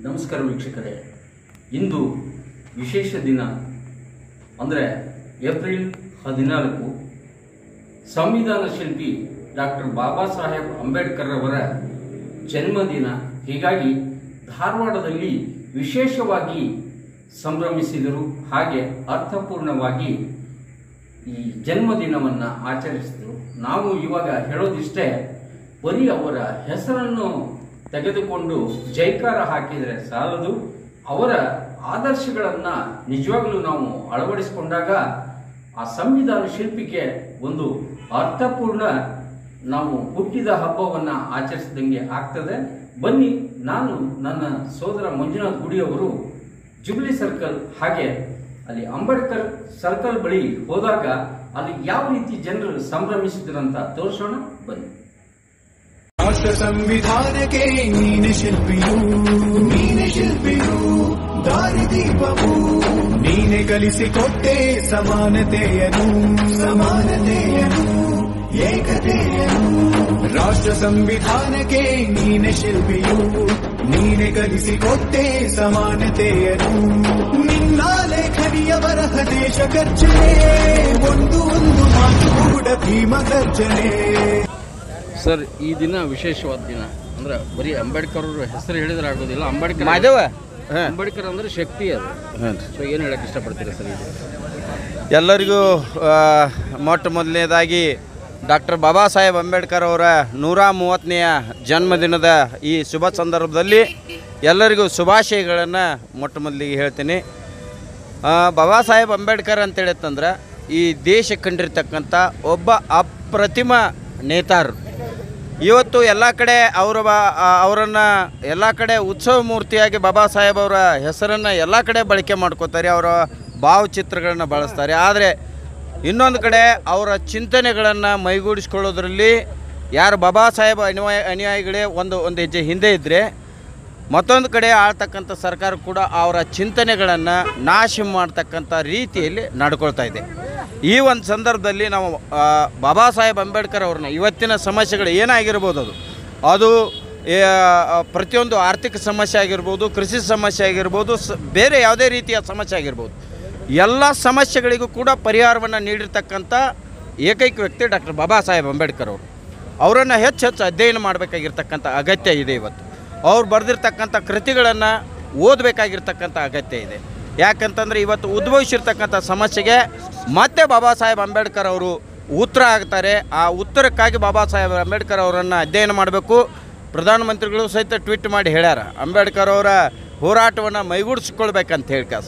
ನಮಸ್ಕಾರ ವೀಕ್ಷಕರೇ ಇಂದು ವಿಶೇಷ ದಿನ ಅಂದರೆ ಏಪ್ರಿಲ್ ಹದಿನಾಲ್ಕು ಸಂವಿಧಾನ ಶಿಲ್ಪಿ ಡಾಕ್ಟರ್ ಬಾಬಾ ಸಾಹೇಬ್ ಅಂಬೇಡ್ಕರ್ ಅವರ ಜನ್ಮದಿನ ಹೀಗಾಗಿ ಧಾರವಾಡದಲ್ಲಿ ವಿಶೇಷವಾಗಿ ಸಂಭ್ರಮಿಸಿದರು ಹಾಗೆ ಅರ್ಥಪೂರ್ಣವಾಗಿ ಈ ಜನ್ಮದಿನವನ್ನು ಆಚರಿಸಿದರು ನಾವು ಇವಾಗ ಹೇಳೋದಿಷ್ಟೇ ಬರೀ ಅವರ ಹೆಸರನ್ನು ತೆಗೆದುಕೊಂಡು ಜೈಕಾರ ಹಾಕಿದರೆ ಸಾಲದು ಅವರ ಆದರ್ಶಗಳನ್ನ ನಿಜವಾಗ್ಲೂ ನಾವು ಅಳವಡಿಸಿಕೊಂಡಾಗ ಆ ಸಂವಿಧಾನ ಶಿಲ್ಪಿಗೆ ಒಂದು ಅರ್ಥಪೂರ್ಣ ನಾವು ಹುಟ್ಟಿದ ಹಬ್ಬವನ್ನ ಆಚರಿಸಿದಂಗೆ ಆಗ್ತದೆ ಬನ್ನಿ ನಾನು ನನ್ನ ಸೋದರ ಮಂಜುನಾಥ್ ಗುಡಿಯವರು ಜುಬ್ಲಿ ಸರ್ಕಲ್ ಹಾಗೆ ಅಲ್ಲಿ ಅಂಬೇಡ್ಕರ್ ಸರ್ಕಲ್ ಬಳಿ ಹೋದಾಗ ಅಲ್ಲಿ ಯಾವ ರೀತಿ ಜನರು ಸಂಭ್ರಮಿಸಿದ್ರಂತ ತೋರಿಸೋಣ ಬನ್ನಿ ರಾಷ್ಟ್ರ ಸಂವಿಧಾನಕ್ಕೆ ನೀನೆ ಶಿಲ್ಪಿಯು ನೀನೆ ಶಿಲ್ಪಿಯು ದಾರಿದೀಪವು ನೀನೆ ಕಲಿಸಿಕೊಟ್ಟೆ ಸಮಾನತೆಯನು ಸಮಾನತೆಯನು ಏಕತೆಯನು ರಾಷ್ಟ್ರ ಸಂವಿಧಾನಕ್ಕೆ ನೀನೆ ಶಿಲ್ಪಿಯು ನೀನೆ ಕಲಿಸಿಕೊಟ್ಟೆ ಸಮಾನತೆಯನು ನಿನ್ನ ಲೇಖನಿಯ ಬರಹ ದೇಶ ಗರ್ಜನೆ ಒಂದು ಒಂದು ಮಾತು ಕೂಡ ಭೀಮ ಗರ್ಜನೆ ಸರ್ ಈ ದಿನ ವಿಶೇಷವಾದ ದಿನ ಅಂದ್ರೆ ಬರೀ ಅಂಬೇಡ್ಕರ್ ಅವ್ರ ಹೆಸರು ಹೇಳಿದ್ರೆ ಆಗೋದಿಲ್ಲ ಅಂಬೇಡ್ಕರ್ ಮಾದೇವ ಅಂಬೇಡ್ಕರ್ ಅಂದ್ರೆ ಶಕ್ತಿ ಅದು ಸೊ ಏನು ಹೇಳಕ್ ಇಷ್ಟಪಡ್ತೀರಾ ಸರ್ ಇದು ಎಲ್ಲರಿಗೂ ಆ, ಮೊಟ್ಟ ಮೊದಲನೇದಾಗಿ ಡಾಕ್ಟರ್ ಬಾಬಾ ಸಾಹೇಬ್ ಅಂಬೇಡ್ಕರ್ ಅವರ ನೂರ ಮೂವತ್ತನೆಯ ಜನ್ಮದಿನದ ಈ ಶುಭ ಸಂದರ್ಭದಲ್ಲಿ ಎಲ್ಲರಿಗೂ ಶುಭಾಶಯಗಳನ್ನು ಮೊಟ್ಟ ಮೊದಲಿಗೆ ಹೇಳ್ತೀನಿ ಆ, ಬಾಬಾ ಸಾಹೇಬ್ ಅಂಬೇಡ್ಕರ್ ಅಂತೇಳಿತ್ತಂದ್ರೆ ಈ ದೇಶ ಕಂಡಿರ್ತಕ್ಕಂಥ ಒಬ್ಬ ಅಪ್ರತಿಮ ನೇತಾರರು ಇವತ್ತು ಎಲ್ಲ ಕಡೆ ಅವರ ಅವರನ್ನು ಎಲ್ಲ ಕಡೆ ಉತ್ಸವ ಮೂರ್ತಿಯಾಗಿ ಬಾಬಾ ಸಾಹೇಬ್ ಅವರ ಹೆಸರನ್ನು ಎಲ್ಲ ಕಡೆ ಬಳಕೆ ಮಾಡ್ಕೋತಾರೆ ಅವರ ಭಾವಚಿತ್ರಗಳನ್ನು ಬಳಸ್ತಾರೆ ಆದರೆ ಇನ್ನೊಂದು ಕಡೆ ಅವರ ಚಿಂತನೆಗಳನ್ನು ಮೈಗೂಡಿಸ್ಕೊಳ್ಳೋದ್ರಲ್ಲಿ ಯಾರು ಬಾಬಾ ಸಾಹೇಬ್ ಅನುಯಾಯ ಅನುಯಾಯಿಗಳೇ ಒಂದು ಒಂದು ಹೆಜ್ಜೆ ಹಿಂದೆ ಇದ್ದರೆ ಮತ್ತೊಂದು ಕಡೆ ಆಳ್ತಕ್ಕಂಥ ಸರ್ಕಾರ ಕೂಡ ಅವರ ಚಿಂತನೆಗಳನ್ನು ನಾಶ ಮಾಡ್ತಕ್ಕಂಥ ರೀತಿಯಲ್ಲಿ ನಡ್ಕೊಳ್ತಾ ಇದೆ ಈ ಒಂದು ಸಂದರ್ಭದಲ್ಲಿ ನಾವು ಆ, ಬಾಬಾ ಸಾಹೇಬ್ ಅಂಬೇಡ್ಕರ್ ಅವ್ರನ್ನ ಇವತ್ತಿನ ಸಮಸ್ಯೆಗಳು ಏನಾಗಿರ್ಬೋದು ಅದು ಅದು ಏ, ಆ, ಪ್ರತಿಯೊಂದು ಆರ್ಥಿಕ ಸಮಸ್ಯೆ ಆಗಿರ್ಬೋದು ಕೃಷಿ ಸಮಸ್ಯೆ ಆಗಿರ್ಬೋದು ಸ ಬೇರೆ ಯಾವುದೇ ರೀತಿಯ ಸಮಸ್ಯೆ ಆಗಿರ್ಬೋದು ಎಲ್ಲ ಸಮಸ್ಯೆಗಳಿಗೂ ಕೂಡ ಪರಿಹಾರವನ್ನು ನೀಡಿರ್ತಕ್ಕಂಥ ಏಕೈಕ ವ್ಯಕ್ತಿ ಡಾಕ್ಟರ್ ಬಾಬಾ ಸಾಹೇಬ್ ಅಂಬೇಡ್ಕರ್ ಅವರು ಅವರನ್ನು ಹೆಚ್ಚು ಹೆಚ್ಚು ಅಧ್ಯಯನ ಮಾಡಬೇಕಾಗಿರ್ತಕ್ಕಂಥ ಅಗತ್ಯ ಇದೆ ಇವತ್ತು ಅವ್ರು ಬರೆದಿರ್ತಕ್ಕಂಥ ಕೃತಿಗಳನ್ನು ಓದಬೇಕಾಗಿರ್ತಕ್ಕಂಥ ಅಗತ್ಯ ಇದೆ ಯಾಕಂತಂದರೆ ಇವತ್ತು ಉದ್ಭವಿಸಿರ್ತಕ್ಕಂಥ ಸಮಸ್ಯೆಗೆ ಮತ್ತೆ ಬಾಬಾ ಸಾಹೇಬ್ ಅಂಬೇಡ್ಕರ್ ಅವರು ಉತ್ತರ ಆಗ್ತಾರೆ ಆ ಉತ್ತರಕ್ಕಾಗಿ ಬಾಬಾ ಸಾಹೇಬ್ ಅಂಬೇಡ್ಕರ್ ಅವರನ್ನು ಅಧ್ಯಯನ ಮಾಡಬೇಕು ಪ್ರಧಾನಮಂತ್ರಿಗಳು ಸಹಿತ ಟ್ವೀಟ್ ಮಾಡಿ ಹೇಳ್ಯಾರ ಅಂಬೇಡ್ಕರ್ ಅವರ ಹೋರಾಟವನ್ನು ಮೈಗೂಡಿಸ್ಕೊಳ್ಬೇಕಂತ ಹೇಳಿ ಕಾಸ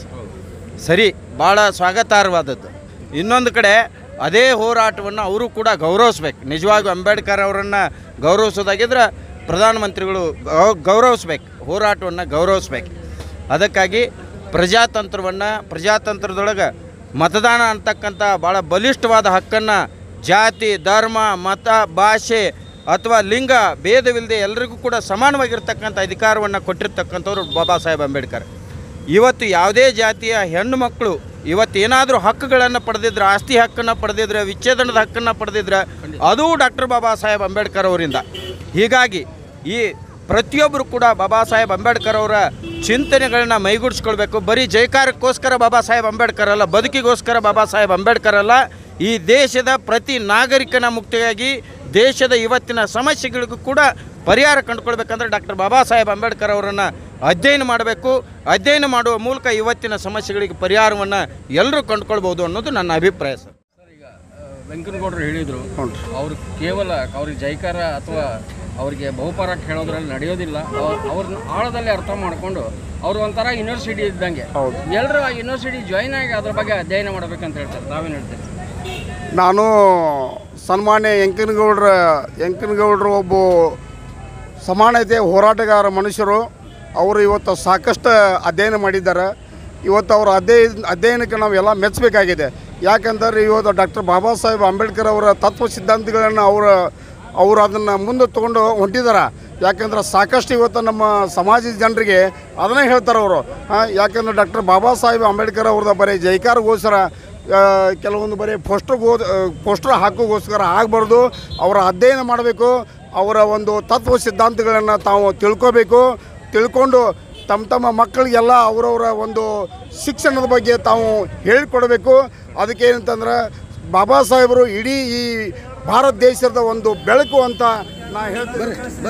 ಸರಿ ಭಾಳ ಸ್ವಾಗತಾರ್ಹವಾದದ್ದು ಇನ್ನೊಂದು ಕಡೆ ಅದೇ ಹೋರಾಟವನ್ನು ಅವರು ಕೂಡ ಗೌರವಿಸ್ಬೇಕು ನಿಜವಾಗೂ ಅಂಬೇಡ್ಕರ್ ಅವರನ್ನು ಗೌರವಿಸೋದಾಗಿದ್ರೆ ಪ್ರಧಾನಮಂತ್ರಿಗಳು ಗೌ- ಗೌರವಿಸ್ಬೇಕು ಹೋರಾಟವನ್ನು ಗೌರವಿಸ್ಬೇಕು ಅದಕ್ಕಾಗಿ ಪ್ರಜಾತಂತ್ರವನ್ನು ಪ್ರಜಾತಂತ್ರದೊಳಗೆ ಮತದಾನ ಅಂತಕ್ಕಂಥ ಭಾಳ ಬಲಿಷ್ಠವಾದ ಹಕ್ಕನ್ನು ಜಾತಿ ಧರ್ಮ ಮತ ಭಾಷೆ ಅಥವಾ ಲಿಂಗ ಭೇದವಿಲ್ಲದೆ ಎಲ್ಲರಿಗೂ ಕೂಡ ಸಮಾನವಾಗಿರ್ತಕ್ಕಂಥ ಅಧಿಕಾರವನ್ನು ಕೊಟ್ಟಿರ್ತಕ್ಕಂಥವ್ರು ಬಾಬಾ ಸಾಹೇಬ್ ಅಂಬೇಡ್ಕರ್ ಇವತ್ತು ಯಾವುದೇ ಜಾತಿಯ ಹೆಣ್ಣು ಮಕ್ಕಳು ಇವತ್ತು ಏನಾದರೂ ಹಕ್ಕುಗಳನ್ನು ಪಡೆದಿದ್ರೆ ಆಸ್ತಿ ಹಕ್ಕನ್ನು ಪಡೆದಿದ್ರೆ ವಿಚ್ಛೇದನದ ಹಕ್ಕನ್ನು ಪಡೆದಿದ್ರೆ ಅದು ಡಾಕ್ಟರ್ ಬಾಬಾ ಸಾಹೇಬ್ ಅಂಬೇಡ್ಕರ್ ಅವರಿಂದ ಹೀಗಾಗಿ ಈ ಪ್ರತಿಯೊಬ್ಬರು ಕೂಡ ಬಾಬಾ ಸಾಹೇಬ್ ಅಂಬೇಡ್ಕರ್ ಅವರ ಚಿಂತನೆಗಳನ್ನ ಮೈಗೂಡಿಸ್ಕೊಳ್ಬೇಕು ಬರೀ ಜೈಕಾರಕ್ಕೋಸ್ಕರ ಬಾಬಾ ಸಾಹೇಬ್ ಅಂಬೇಡ್ಕರ್ ಅಲ್ಲ ಬದುಕಿಗೋಸ್ಕರ ಬಾಬಾ ಸಾಹೇಬ್ ಅಂಬೇಡ್ಕರ್ ಅಲ್ಲ ಈ ದೇಶದ ಪ್ರತಿ ನಾಗರಿಕನ ಮುಕ್ತಿಯಾಗಿ ದೇಶದ ಇವತ್ತಿನ ಸಮಸ್ಯೆಗಳಿಗೂ ಕೂಡ ಪರಿಹಾರ ಕಂಡುಕೊಳ್ಬೇಕಂದ್ರೆ ಡಾಕ್ಟರ್ ಬಾಬಾ ಸಾಹೇಬ್ ಅಂಬೇಡ್ಕರ್ ಅವರನ್ನು ಅಧ್ಯಯನ ಮಾಡಬೇಕು ಅಧ್ಯಯನ ಮಾಡುವ ಮೂಲಕ ಇವತ್ತಿನ ಸಮಸ್ಯೆಗಳಿಗೆ ಪರಿಹಾರವನ್ನು ಎಲ್ಲರೂ ಕಂಡುಕೊಳ್ಬೋದು ಅನ್ನೋದು ನನ್ನ ಅಭಿಪ್ರಾಯ ಸರ್ ಸರ್ ಈಗ ವೆಂಕನಗೌಡರು ಹೇಳಿದರು ಅವರು ಕೇವಲ ಅವ್ರಿಗೆ ಜೈಕಾರ ಅಥವಾ ಅವರಿಗೆ ಬಹುಪರಾಟ ಹೇಳೋದ್ರಲ್ಲಿ ನಡೆಯೋದಿಲ್ಲ ಅವ್ರ- ಅವ್ರನ್ನ ಆಳದಲ್ಲಿ ಅರ್ಥ ಮಾಡಿಕೊಂಡು ಅವರು ಒಂಥರ ಯೂನಿವರ್ಸಿಟಿ ಇದ್ದಂಗೆ ಎಲ್ಲರೂ ಆ ಯೂನಿವರ್ಸಿಟಿ ಜಾಯಿನ್ ಆಗಿ ಅದ್ರ ಬಗ್ಗೆ ಅಧ್ಯಯನ ಮಾಡ್ಬೇಕಂತ ಹೇಳ್ತಾರೆ ತಾವೇನು ಹೇಳ್ತೀರಿ ನಾನು ಸನ್ಮಾನ್ಯ ಎಂಕನಗೌಡ್ರ ಎಂಕನಗೌಡರು ಒಬ್ಬ ಸಮಾನತೆ ಹೋರಾಟಗಾರ ಮನುಷ್ಯರು ಅವರು ಇವತ್ತು ಸಾಕಷ್ಟು ಅಧ್ಯಯನ ಮಾಡಿದ್ದಾರೆ ಇವತ್ತು ಅವರ ಅಧ್ಯಯನ ಅಧ್ಯಯನಕ್ಕೆ ನಾವೆಲ್ಲ ಮೆಚ್ಚಬೇಕಾಗಿದೆ ಯಾಕಂದರೆ ಇವತ್ತು ಡಾಕ್ಟರ್ ಬಾಬಾ ಸಾಹೇಬ್ ಅಂಬೇಡ್ಕರ್ ಅವರ ತತ್ವ ಸಿದ್ಧಾಂತಗಳನ್ನು ಅವರ ಅವರು ಅದನ್ನು ಮುಂದೆ ತೊಗೊಂಡು ಹೊಂಟಿದ್ದಾರೆ ಯಾಕಂದ್ರೆ ಸಾಕಷ್ಟು ಇವತ್ತು ನಮ್ಮ ಸಮಾಜದ ಜನರಿಗೆ ಅದನ್ನೇ ಹೇಳ್ತಾರೆ ಅವರು ಯಾಕಂದ್ರೆ ಡಾಕ್ಟರ್ ಬಾಬಾ ಸಾಹೇಬ್ ಅಂಬೇಡ್ಕರ್ ಅವ್ರದ್ದು ಬರೀ ಜೈಕಾರಗೋಸ್ಕರ ಆ, ಕೆಲವೊಂದು ಬರೀ ಪೋಸ್ಟರ್ ಗೋ ಪೋಸ್ಟರ್ ಹಾಕೋಗೋಸ್ಕರ ಆಗಬಾರ್ದು ಅವರ ಅಧ್ಯಯನ ಮಾಡಬೇಕು ಅವರ ಒಂದು ತತ್ವ ಸಿದ್ಧಾಂತಗಳನ್ನು ತಾವು ತಿಳ್ಕೋಬೇಕು ತಿಳ್ಕೊಂಡು ತಮ್ಮ ತಮ್ಮ ಮಕ್ಕಳಿಗೆಲ್ಲ ಅವರವರ ಒಂದು ಶಿಕ್ಷಣದ ಬಗ್ಗೆ ತಾವು ಹೇಳಿಕೊಡಬೇಕು ಅದಕ್ಕೆ ಏನಂತಂದ್ರೆ ಬಾಬಾ ಸಾಹೇಬರು ಇಡೀ ಈ ಭಾರತ ದೇಶದ ಒಂದು ಬೆಳಕು ಅಂತ ನಾ ಹೇಳ್ತೀನಿ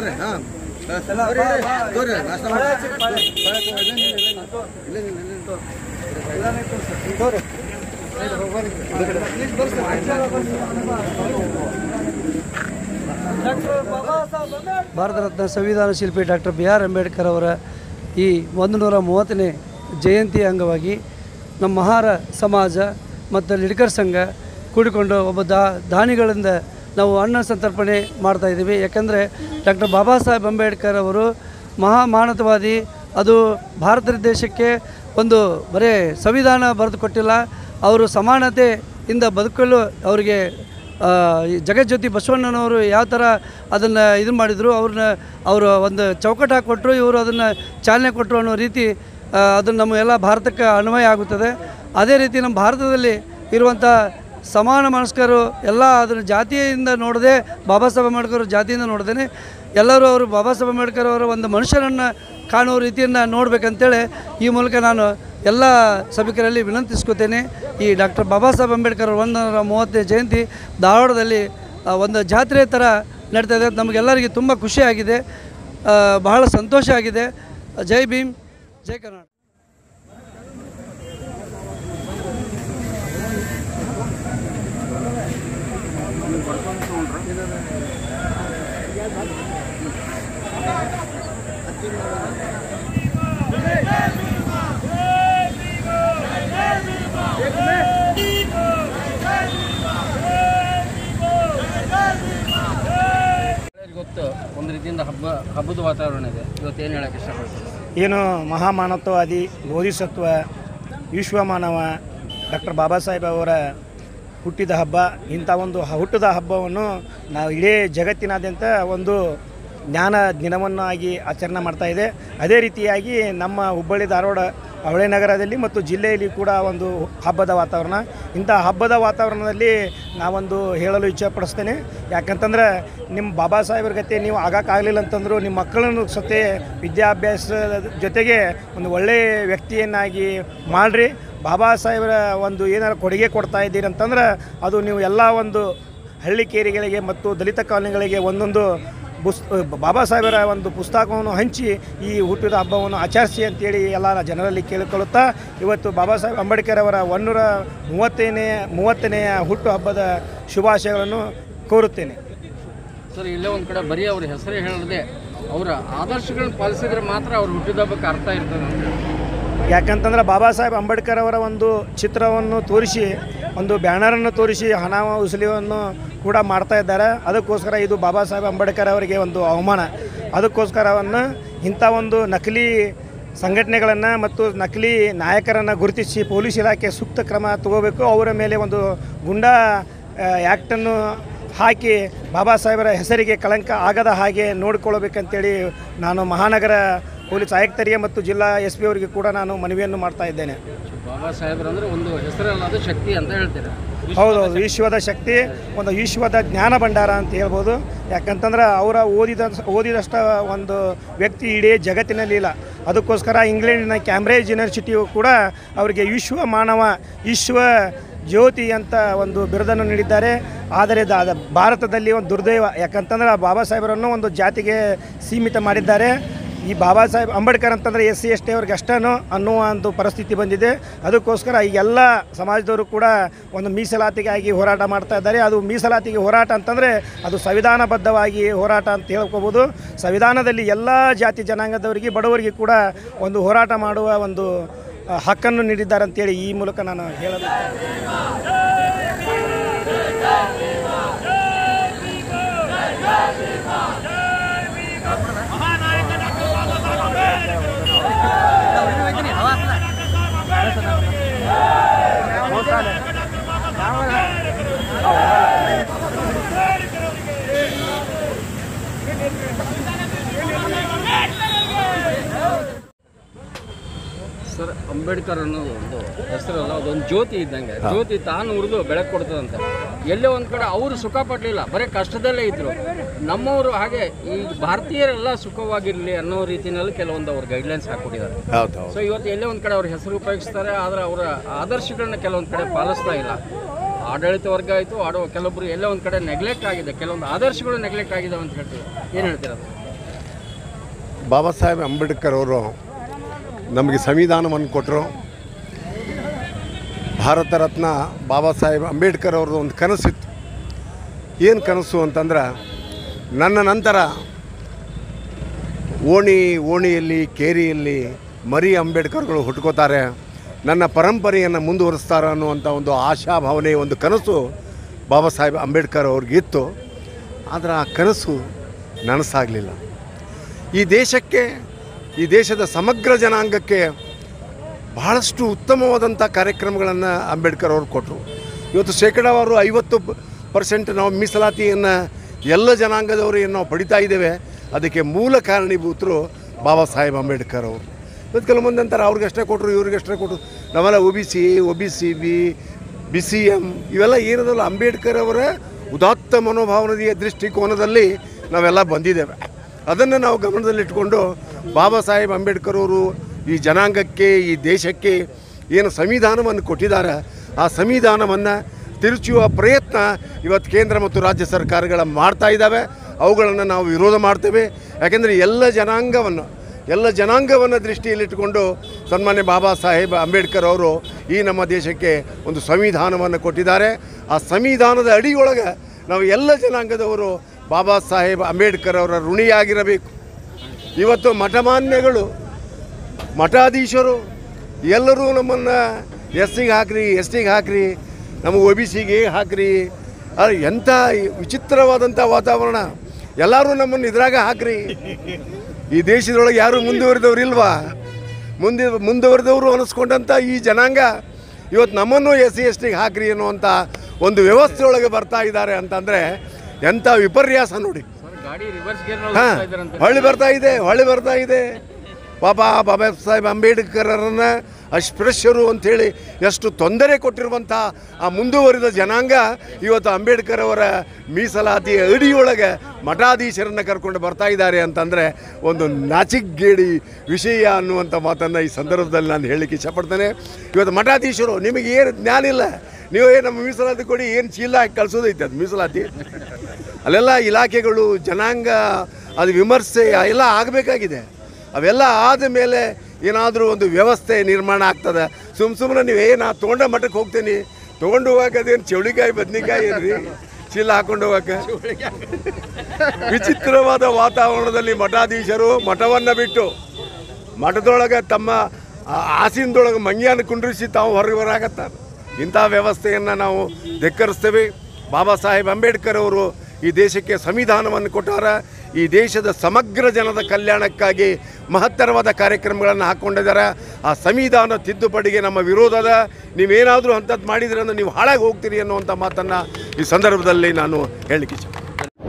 ಭಾರತ ರತ್ನ ಸಂವಿಧಾನ ಶಿಲ್ಪಿ ಡಾಕ್ಟರ್ ಬಿ ಆರ್ ಅಂಬೇಡ್ಕರ್ ಅವರ ಈ ಒಂದು ನೂರ ಮೂವತ್ತನೇ ಜಯಂತಿ ಅಂಗವಾಗಿ ನಮ್ಮ ಮಹಾರ ಸಮಾಜ ಮತ್ತು ಲಿಡ್ಕರ್ ಸಂಘ ಕೂಡಿಕೊಂಡು ಒಬ್ಬ ದಾ ದಾನಿಗಳಿಂದ ನಾವು ಅನ್ನ ಸಂತರ್ಪಣೆ ಮಾಡ್ತಾ ಇದ್ದೀವಿ ಯಾಕಂದರೆ ಡಾಕ್ಟರ್ ಬಾಬಾ ಸಾಹೇಬ್ ಅಂಬೇಡ್ಕರ್ ಅವರು ಮಹಾಮಾನವವಾದಿ ಅದು ಭಾರತ ದೇಶಕ್ಕೆ ಒಂದು ಬರೇ ಸಂವಿಧಾನ ಬರೆದು ಕೊಟ್ಟಿಲ್ಲ ಅವರು ಸಮಾನತೆಯಿಂದ ಬದುಕಲು ಅವರಿಗೆ ಆ, ಈ ಜಗಜ್ಯೋತಿ ಬಸವಣ್ಣನವರು ಯಾವ ಥರ ಅದನ್ನು ಇದು ಮಾಡಿದರು ಅವ್ರನ್ನ ಅವರು ಒಂದು ಚೌಕಟ್ಟು ಹಾಕಿಕೊಟ್ರು ಇವರು ಅದನ್ನು ಚಾಲನೆ ಕೊಟ್ಟರು ಅನ್ನೋ ರೀತಿ ಆ, ಅದು ನಮ್ಮ ಎಲ್ಲ ಭಾರತಕ್ಕೆ ಅನ್ವಯ ಆಗುತ್ತದೆ ಅದೇ ರೀತಿ ನಮ್ಮ ಭಾರತದಲ್ಲಿ ಇರುವಂಥ ಸಮಾನ ಮನಸ್ಕರು ಎಲ್ಲ ಅದನ್ನು ಜಾತಿಯಿಂದ ನೋಡದೆ ಬಾಬಾ ಸಾಹೇಬ್ ಅಂಬೇಡ್ಕರ್ ಅವ್ರ ಜಾತಿಯಿಂದ ನೋಡ್ದೇನೆ ಎಲ್ಲರೂ ಅವರು ಬಾಬಾ ಸಾಹೇಬ್ ಅಂಬೇಡ್ಕರ್ ಅವರ ಒಂದು ಮನುಷ್ಯರನ್ನು ಕಾಣುವ ರೀತಿಯನ್ನು ನೋಡಬೇಕಂತೇಳಿ ಈ ಮೂಲಕ ನಾನು ಎಲ್ಲ ಸಭಿಕರಲ್ಲಿ ವಿನಂತಿಸ್ಕೊತೇನೆ ಈ ಡಾಕ್ಟರ್ ಬಾಬಾ ಸಾಹೇಬ್ ಅಂಬೇಡ್ಕರ್ ಅವ್ರ ಒಂದೂರ ಮೂವತ್ತನೇ ಜಯಂತಿ ಧಾರವಾಡದಲ್ಲಿ ಆ, ಒಂದು ಜಾತ್ರೆ ಥರ ನಡೀತಾ ಇದೆ ನಮಗೆಲ್ಲರಿಗೆ ತುಂಬ ಖುಷಿಯಾಗಿದೆ ಆ, ಬಹಳ ಸಂತೋಷ ಆಗಿದೆ ಜೈ ಭೀಮ್ ಜೈ ಕರ್ನಾಟಕ ಗೊತ್ತು ಒಂದು ರೀತಿಯಿಂದ ಹಬ್ಬ ಹಬ್ಬದ ವಾತಾವರಣ ಇದೆ ಇವತ್ತು ಏನು ಹೇಳಕ್ಕೆ ಇಷ್ಟಪಡ್ತೀನಿ ಏನು ಮಹಾಮಾನವತ್ವವಾದಿ ಬೋಧಿಸತ್ವ ವಿಶ್ವಮಾನವ ಡಾಕ್ಟರ್ ಬಾಬಾ ಸಾಹೇಬ್ ಅವರ ಹುಟ್ಟಿದ ಹಬ್ಬ ಇಂಥ ಒಂದು ಹ- ಹುಟ್ಟಿದ ಹಬ್ಬವನ್ನು ನಾವು ಇಡೀ ಜಗತ್ತಿನಾದ್ಯಂತ ಒಂದು ಜ್ಞಾನ ದಿನವನ್ನು ಆಗಿ ಆಚರಣೆ ಮಾಡ್ತಾ ಇದೆ ಅದೇ ರೀತಿಯಾಗಿ ನಮ್ಮ ಹುಬ್ಬಳ್ಳಿ ಧಾರವಾಡ ಅವಳೆ ನಗರದಲ್ಲಿ ಮತ್ತು ಜಿಲ್ಲೆಯಲ್ಲಿ ಕೂಡ ಒಂದು ಹಬ್ಬದ ವಾತಾವರಣ ಇಂಥ ಹಬ್ಬದ ವಾತಾವರಣದಲ್ಲಿ ನಾವೊಂದು ಹೇಳಲು ಇಚ್ಛೆಪಡಿಸ್ತೇನೆ ಯಾಕಂತಂದ್ರೆ ನಿಮ್ಮ ಬಾಬಾ ಸಾಹೇಬ್ರ ಗತೆ ನೀವು ಆಗೋಕ್ಕಾಗಲಿಲ್ಲ ಅಂತಂದ್ರು ನಿಮ್ಮ ಮಕ್ಕಳನ್ನು ಸತೆ ವಿದ್ಯಾಭ್ಯಾಸದ ಜೊತೆಗೆ ಒಂದು ಒಳ್ಳೆಯ ವ್ಯಕ್ತಿಯನ್ನಾಗಿ ಮಾಡಿರಿ ಬಾಬಾ ಸಾಹೇಬರ ಒಂದು ಏನಾರು ಕೊಡುಗೆ ಕೊಡ್ತಾ ಇದ್ದೀರಿ ಅಂತಂದ್ರೆ ಅದು ನೀವು ಎಲ್ಲ ಒಂದು ಹಳ್ಳಿ ಕೇರಿಗಳಿಗೆ ಮತ್ತು ದಲಿತ ಕಾಲನಿಗಳಿಗೆ ಒಂದೊಂದು ಬುಸ್ ಬಾಬಾ ಸಾಹೇಬರ ಒಂದು ಪುಸ್ತಕವನ್ನು ಹಂಚಿ ಈ ಹುಟ್ಟಿದ ಹಬ್ಬವನ್ನು ಆಚರಿಸಿ ಅಂತೇಳಿ ಎಲ್ಲ ಜನರಲ್ಲಿ ಕೇಳಿಕೊಳ್ಳುತ್ತಾ ಇವತ್ತು ಬಾಬಾ ಸಾಹೇಬ್ ಅಂಬೇಡ್ಕರ್ ಅವರ ಒನ್ನೂರ ಮೂವತ್ತನೇ ಮೂವತ್ತನೆಯ ಹುಟ್ಟು ಹಬ್ಬದ ಶುಭಾಶಯಗಳನ್ನು ಕೋರುತ್ತೇನೆ ಸರ್ ಇಲ್ಲೇ ಒಂದು ಕಡೆ ಬರೀ ಅವ್ರ ಹೆಸರೇ ಹೇಳದೆ ಅವರ ಆದರ್ಶಗಳನ್ನ ಪಾಲಿಸಿದ್ರೆ ಮಾತ್ರ ಅವ್ರ ಹುಟ್ಟಿದ ಹಬ್ಬಕ್ಕೆ ಅರ್ಥ ಇರ್ತದೆ ಅಂತ ಯಾಕಂತಂದ್ರೆ ಬಾಬಾ ಸಾಹೇಬ್ ಅಂಬೇಡ್ಕರ್ ಅವರ ಒಂದು ಚಿತ್ರವನ್ನು ತೋರಿಸಿ ಒಂದು ಬ್ಯಾನರನ್ನು ತೋರಿಸಿ ಹಣ ಉಸುಲಿಯನ್ನು ಕೂಡ ಮಾಡ್ತಾ ಇದ್ದಾರೆ ಅದಕ್ಕೋಸ್ಕರ ಇದು ಬಾಬಾ ಸಾಹೇಬ್ ಅಂಬೇಡ್ಕರ್ ಅವರಿಗೆ ಒಂದು ಅವಮಾನ ಅದಕ್ಕೋಸ್ಕರವನ್ನು ಇಂಥ ಒಂದು ನಕಲಿ ಸಂಘಟನೆಗಳನ್ನು ಮತ್ತು ನಕಲಿ ನಾಯಕರನ್ನು ಗುರುತಿಸಿ ಪೊಲೀಸ್ ಇಲಾಖೆ ಸೂಕ್ತ ಕ್ರಮ ತಗೋಬೇಕು ಅವರ ಮೇಲೆ ಒಂದು ಗುಂಡಾ ಆ್ಯಕ್ಟನ್ನು ಹಾಕಿ ಬಾಬಾ ಸಾಹೇಬರ ಹೆಸರಿಗೆ ಕಳಂಕ ಆಗದ ಹಾಗೆ ನೋಡಿಕೊಳ್ಳಬೇಕಂತೇಳಿ ನಾನು ಮಹಾನಗರ ಪೊಲೀಸ್ ಆಯುಕ್ತರಿಗೆ ಮತ್ತು ಜಿಲ್ಲಾ ಎಸ್ ಪಿ ಅವರಿಗೆ ಕೂಡ ನಾನು ಮನವಿಯನ್ನು ಮಾಡ್ತಾ ಇದ್ದೇನೆ ಬಾಬಾ ಸಾಹೇಬ್ರು ಅಂದ್ರೆ ಒಂದು ಹೆಸರಲ್ಲದ ಶಕ್ತಿ ಅಂತ ಹೇಳ್ತೀರಾ ಹೌದೌದು ವಿಶ್ವದ ಶಕ್ತಿ ಒಂದು ವಿಶ್ವದ ಜ್ಞಾನ ಭಂಡಾರ ಅಂತ ಹೇಳ್ಬೋದು ಯಾಕಂತಂದ್ರೆ ಅವರ ಓದಿದ ಓದಿದಷ್ಟ ಒಂದು ವ್ಯಕ್ತಿ ಇಡೀ ಜಗತ್ತಿನಲ್ಲಿ ಇಲ್ಲ ಅದಕ್ಕೋಸ್ಕರ ಇಂಗ್ಲೆಂಡಿನ ಕ್ಯಾಂಬ್ರೇಜ್ ಯೂನಿವರ್ಸಿಟಿಯು ಕೂಡ ಅವರಿಗೆ ವಿಶ್ವ ಮಾನವ ವಿಶ್ವ ಜ್ಯೋತಿ ಅಂತ ಒಂದು ಬಿರುದನ್ನು ನೀಡಿದ್ದಾರೆ ಆದರೆ ದ- ದ- ಭಾರತದಲ್ಲಿ ಒಂದು ದುರ್ದೈವ ಯಾಕಂತಂದ್ರೆ ಬಾಬಾ ಸಾಹೇಬರನ್ನು ಒಂದು ಜಾತಿಗೆ ಸೀಮಿತ ಮಾಡಿದ್ದಾರೆ ಈ ಬಾಬಾ ಸಾಹೇಬ್ ಅಂಬೇಡ್ಕರ್ ಅಂತಂದರೆ ಎಸ್ ಸಿ ಎಸ್ ಟಿ ಅವ್ರಿಗೆ ಅಷ್ಟೇನೋ ಅನ್ನುವ ಒಂದು ಪರಿಸ್ಥಿತಿ ಬಂದಿದೆ ಅದಕ್ಕೋಸ್ಕರ ಈ ಎಲ್ಲ ಸಮಾಜದವರು ಕೂಡ ಒಂದು ಮೀಸಲಾತಿಗಾಗಿ ಹೋರಾಟ ಮಾಡ್ತಾ ಇದ್ದಾರೆ ಅದು ಮೀಸಲಾತಿಗೆ ಹೋರಾಟ ಅಂತಂದರೆ ಅದು ಸಂವಿಧಾನಬದ್ಧವಾಗಿ ಹೋರಾಟ ಅಂತ ಹೇಳ್ಕೋಬೋದು ಸಂವಿಧಾನದಲ್ಲಿ ಎಲ್ಲ ಜಾತಿ ಜನಾಂಗದವರಿಗೆ ಬಡವರಿಗೆ ಕೂಡ ಒಂದು ಹೋರಾಟ ಮಾಡುವ ಒಂದು ಆ, ಹಕ್ಕನ್ನು ನೀಡಿದ್ದಾರೆ ಅಂತೇಳಿ ಈ ಮೂಲಕ ನಾನು ಹೇಳಲು ಸರ್ ಅಂಬೇಡ್ಕರ್ ಅನ್ನೋದು ಒಂದು ಹೆಸರಲ್ಲ ಅದೊಂದು ಜ್ಯೋತಿ ಇದ್ದಂಗೆ ಜ್ಯೋತಿ ತಾನು ಉರಿದು ಬೆಳಕು ಕೊಡ್ತದಂತೆ ಎಲ್ಲೇ ಒಂದು ಕಡೆ ಅವರು ಸುಖ ಪಡಲಿಲ್ಲ ಬರೀ ಕಷ್ಟದಲ್ಲೇ ಇದ್ರು ನಮ್ಮವರು ಹಾಗೆ ಈ ಭಾರತೀಯರೆಲ್ಲ ಸುಖವಾಗಿರಲಿ ಅನ್ನೋ ರೀತಿಯಲ್ಲಿ ಕೆಲವೊಂದು ಅವ್ರು ಗೈಡ್ಲೈನ್ಸ್ ಹಾಕ್ಕೊಟ್ಟಿದ್ದಾರೆ ಹೌದು ಹೌದು ಸೊ ಇವತ್ತು ಎಲ್ಲೇ ಒಂದು ಕಡೆ ಅವ್ರ ಹೆಸರು ಉಪಯೋಗಿಸ್ತಾರೆ ಆದರೆ ಅವರ ಆದರ್ಶಗಳನ್ನ ಕೆಲವೊಂದು ಕಡೆ ಪಾಲಿಸ್ತಾ ಇಲ್ಲ ಆಡಳಿತ ವರ್ಗ ಆಯಿತು ಆಡೋ ಕೆಲವೊಬ್ರು ಎಲ್ಲೇ ಒಂದು ಕಡೆ ನೆಗ್ಲೆಕ್ಟ್ ಆಗಿದೆ ಕೆಲವೊಂದು ಆದರ್ಶಗಳು ನೆಗ್ಲೆಕ್ಟ್ ಆಗಿದೆ ಅಂತ ಹೇಳ್ತೀವಿ ಏನು ಹೇಳ್ತೀರಾ ಬಾಬಾ ಸಾಹೇಬ್ ಅಂಬೇಡ್ಕರ್ ಅವರು ನಮಗೆ ಸಂವಿಧಾನವನ್ನು ಕೊಟ್ಟರು ಭಾರತ ರತ್ನ ಬಾಬಾ ಸಾಹೇಬ್ ಅಂಬೇಡ್ಕರ್ ಅವ್ರದ್ದು ಒಂದು ಕನಸಿತ್ತು ಏನು ಕನಸು ಅಂತಂದ್ರೆ ನನ್ನ ನಂತರ ಓಣಿ ಓಣಿಯಲ್ಲಿ ಕೇರಿಯಲ್ಲಿ ಮರಿ ಅಂಬೇಡ್ಕರ್ಗಳು ಹುಟ್ಕೋತಾರೆ ನನ್ನ ಪರಂಪರೆಯನ್ನು ಮುಂದುವರಿಸ್ತಾರೆ ಅನ್ನುವಂಥ ಒಂದು ಆಶಾಭಾವನೆ ಒಂದು ಕನಸು ಬಾಬಾ ಸಾಹೇಬ್ ಅಂಬೇಡ್ಕರ್ ಅವ್ರಿಗಿತ್ತು ಆದರೆ ಆ ಕನಸು ನನಸಾಗಲಿಲ್ಲ ಈ ದೇಶಕ್ಕೆ ಈ ದೇಶದ ಸಮಗ್ರ ಜನಾಂಗಕ್ಕೆ ಬಹಳಷ್ಟು ಉತ್ತಮವಾದಂಥ ಕಾರ್ಯಕ್ರಮಗಳನ್ನು ಅಂಬೇಡ್ಕರ್ ಅವರು ಕೊಟ್ಟರು ಇವತ್ತು ಶೇಕಡಾವಾರು ಐವತ್ತು ಪರ್ಸೆಂಟ್ ನಾವು ಮೀಸಲಾತಿಯನ್ನು ಎಲ್ಲ ಜನಾಂಗದವರು ಏನು ನಾವು ಪಡಿತಾ ಇದ್ದೇವೆ ಅದಕ್ಕೆ ಮೂಲ ಕಾರಣೀಭೂತರು ಬಾಬಾ ಸಾಹೇಬ್ ಅಂಬೇಡ್ಕರ್ ಅವರು ಇವತ್ತು ಕೆಲವೊಂದು ಅಂತಾರೆ ಅವ್ರಿಗಷ್ಟೇ ಕೊಟ್ಟರು ಇವ್ರಿಗಷ್ಟೇ ಕೊಟ್ಟರು ನಾವೆಲ್ಲ O B C O B C B B C M ಇವೆಲ್ಲ ಏನದಲ್ಲ ಅಂಬೇಡ್ಕರ್ ಅವರ ಉದಾತ್ತ ಮನೋಭಾವನೆಯ ದೃಷ್ಟಿಕೋನದಲ್ಲಿ ನಾವೆಲ್ಲ ಬಂದಿದ್ದೇವೆ ಅದನ್ನು ನಾವು ಗಮನದಲ್ಲಿಟ್ಕೊಂಡು ಬಾಬಾ ಸಾಹೇಬ್ ಅಂಬೇಡ್ಕರ್ ಅವರು ಈ ಜನಾಂಗಕ್ಕೆ ಈ ದೇಶಕ್ಕೆ ಏನು ಸಂವಿಧಾನವನ್ನು ಕೊಟ್ಟಿದ್ದಾರೆ ಆ ಸಂವಿಧಾನವನ್ನು ತಿರುಚುವ ಪ್ರಯತ್ನ ಇವತ್ತು ಕೇಂದ್ರ ಮತ್ತು ರಾಜ್ಯ ಸರ್ಕಾರಗಳ ಮಾಡ್ತಾ ಇದ್ದಾವೆ ಅವುಗಳನ್ನು ನಾವು ವಿರೋಧ ಮಾಡ್ತೇವೆ ಯಾಕೆಂದರೆ ಎಲ್ಲ ಜನಾಂಗವನ್ನು ಎಲ್ಲ ಜನಾಂಗವನ್ನು ದೃಷ್ಟಿಯಲ್ಲಿಟ್ಟುಕೊಂಡು ಸನ್ಮಾನ್ಯ ಬಾಬಾ ಸಾಹೇಬ್ ಅಂಬೇಡ್ಕರ್ ಅವರು ಈ ನಮ್ಮ ದೇಶಕ್ಕೆ ಒಂದು ಸಂವಿಧಾನವನ್ನು ಕೊಟ್ಟಿದ್ದಾರೆ ಆ ಸಂವಿಧಾನದ ಅಡಿಯೊಳಗೆ ನಾವು ಎಲ್ಲ ಜನಾಂಗದವರು ಬಾಬಾ ಸಾಹೇಬ್ ಅಂಬೇಡ್ಕರ್ ಅವರ ಋಣಿಯಾಗಿರಬೇಕು ಇವತ್ತು ಮಠಮಾನ್ಯಗಳು ಮಠಾಧೀಶರು ಎಲ್ಲರೂ ನಮ್ಮನ್ನು ಎಸ್ ಸಿಗೆ ಹಾಕ್ರಿ ಎಸ್ ಟಿಗೆ ಹಾಕ್ರಿ ನಮಗೆ ಒ ಬಿ ಸಿಗೆ ಹಾಕ್ರಿ ಅದು ಎಂಥ ವಿಚಿತ್ರವಾದಂಥ ವಾತಾವರಣ ಎಲ್ಲರೂ ನಮ್ಮನ್ನು ಇದ್ರಾಗ ಹಾಕ್ರಿ ಈ ದೇಶದೊಳಗೆ ಯಾರು ಮುಂದುವರಿದವ್ರು ಇಲ್ವಾ ಮುಂದೆ ಮುಂದುವರೆದವರು ಅನಿಸ್ಕೊಂಡಂಥ ಈ ಜನಾಂಗ ಇವತ್ತು ನಮ್ಮನ್ನು ಎಸ್ ಸಿ ಎಸ್ ಟಿಗೆ ಹಾಕ್ರಿ ಅನ್ನುವಂಥ ಒಂದು ವ್ಯವಸ್ಥೆಯೊಳಗೆ ಬರ್ತಾ ಇದ್ದಾರೆ ಅಂತಂದರೆ ಎಂಥ ವಿಪರ್ಯಾಸ ನೋಡಿ ಸರ್ ಗಾಡಿ ರಿವರ್ಸ್ ಗೇರ್ ಹಾ ಇದ್ದಾರಂತೆ ಹೊಳ್ಳಿ ಬರ್ತಾ ಇದೆ ಹೊಳ್ಳಿ ಬರ್ತಾ ಇದೆ ಪಾಪ ಬಾಬಾ ಸಾಹೇಬ್ ಅಂಬೇಡ್ಕರರನ್ನ ಅಸ್ಪೃಶ್ಯರು ಅಂಥೇಳಿ ಎಷ್ಟು ತೊಂದರೆ ಕೊಟ್ಟಿರುವಂಥ ಆ ಮುಂದುವರಿದ ಜನಾಂಗ ಇವತ್ತು ಅಂಬೇಡ್ಕರ್ ಅವರ ಮೀಸಲಾತಿ ಅಡಿಯೊಳಗೆ ಮಠಾಧೀಶರನ್ನು ಕರ್ಕೊಂಡು ಬರ್ತಾ ಇದ್ದಾರೆ ಅಂತಂದರೆ ಒಂದು ನಾಚಿಗೇಡಿ ವಿಷಯ ಅನ್ನುವಂಥ ಮಾತನ್ನು ಈ ಸಂದರ್ಭದಲ್ಲಿ ನಾನು ಹೇಳಲಿಕ್ಕೆ ಇಷ್ಟಪಡ್ತೇನೆ ಇವತ್ತು ಮಠಾಧೀಶರು ನಿಮಗೆ ಏನು ಜ್ಞಾನ ಇಲ್ಲ ನೀವು ಏನು ನಮ್ಮ ಮೀಸಲಾತಿ ಕೊಡಿ ಏನು ಚೀಲ ಹಾಕಿ ಕಳ್ಸೋದೈತೆ ಅದು ಮೀಸಲಾತಿ ಅಲ್ಲೆಲ್ಲ ಇಲಾಖೆಗಳು ಜನಾಂಗ ಅದು ವಿಮರ್ಶೆ ಎಲ್ಲ ಆಗಬೇಕಾಗಿದೆ ಅವೆಲ್ಲ ಆದ ಮೇಲೆ ಏನಾದರೂ ಒಂದು ವ್ಯವಸ್ಥೆ ನಿರ್ಮಾಣ ಆಗ್ತದೆ ಸುಮ್ಮ ಸುಮ್ಮನೆ ನೀವು ಏ ನಾ ತೊಗೊಂಡ ಮಠಕ್ಕೆ ಹೋಗ್ತೀನಿ ತೊಗೊಂಡು ಹೋಗಕ್ಕೆ ಅದೇನು ಚೌಳಿಕಾಯಿ ಬದ್ನಿಕಾಯಿ ಏನ್ರಿ ಚೀಲ ಹಾಕೊಂಡು ಹೋಗಕ್ಕೆ ವಿಚಿತ್ರವಾದ ವಾತಾವರಣದಲ್ಲಿ ಮಠಾಧೀಶರು ಮಠವನ್ನು ಬಿಟ್ಟು ಮಠದೊಳಗೆ ತಮ್ಮ ಆ ಆಸೀನದೊಳಗೆ ಮಂಗ್ಯಾನ ಕುಂಡ್ರಿಸಿ ತಾವು ಹೊರಗೆ ಬರಾಕತ್ತಾರೆ ಇಂಥ ವ್ಯವಸ್ಥೆಯನ್ನು ನಾವು ಧಿಕ್ಕರಿಸ್ತೇವೆ ಬಾಬಾ ಸಾಹೇಬ್ ಅಂಬೇಡ್ಕರ್ ಅವರು ಈ ದೇಶಕ್ಕೆ ಸಂವಿಧಾನವನ್ನು ಕೊಟ್ಟಾರ ಈ ದೇಶದ ಸಮಗ್ರ ಜನದ ಕಲ್ಯಾಣಕ್ಕಾಗಿ ಮಹತ್ತರವಾದ ಕಾರ್ಯಕ್ರಮಗಳನ್ನು ಹಾಕ್ಕೊಂಡಿದ್ದಾರೆ ಆ ಸಂವಿಧಾನ ತಿದ್ದುಪಡಿಗೆ ನಮ್ಮ ವಿರೋಧದ ನೀವೇನಾದರೂ ಅಂಥದ್ದು ಮಾಡಿದ್ರೆ ಅಂದ್ರೆ ನೀವು ಹಾಳಾಗಿ ಹೋಗ್ತೀರಿ ಅನ್ನುವಂಥ ಮಾತನ್ನು ಈ ಸಂದರ್ಭದಲ್ಲಿ ನಾನು ಹೇಳಲಿಕ್ಕೆ ಇಚ್ಛೆ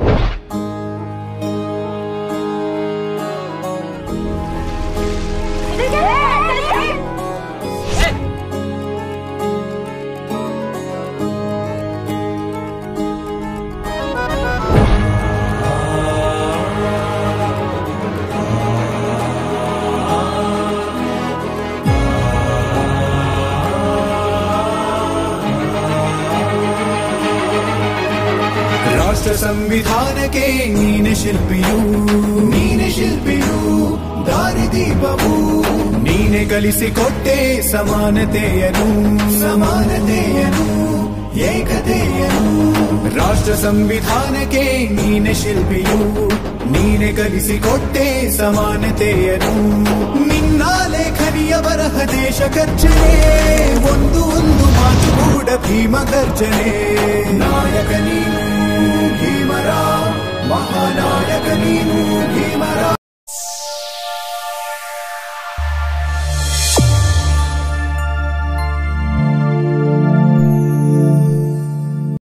ರಾಷ್ಟ್ರ ಸಂವಿಧಾನಕ್ಕೆ ನೀನೆ ಶಿಲ್ಪಿಯು ನೀನೆ ಶಿಲ್ಪಿಯು ದಾರಿದೀಪವು ನೀನೆ ಕಲಿಸಿಕೊಟ್ಟೆ ಸಮಾನತೆಯನು ಸಮಾನತೆಯನು ಏಕತೆಯನು ರಾಷ್ಟ್ರ ಸಂವಿಧಾನಕ್ಕೆ ನೀನೆ ಶಿಲ್ಪಿಯು ನೀನೆ ಕಲಿಸಿಕೊಟ್ಟೆ ಸಮಾನತೆಯನು ನಿನ್ನ ಲೇಖನಿಯ ಬರಹ ದೇಶ ಖರ್ಚನೆ ಒಂದು ಒಂದು ಮಾತು ಕೂಡ ಭೀಮ ಗರ್ಜನೆ ನಾಯಕ ನೀನು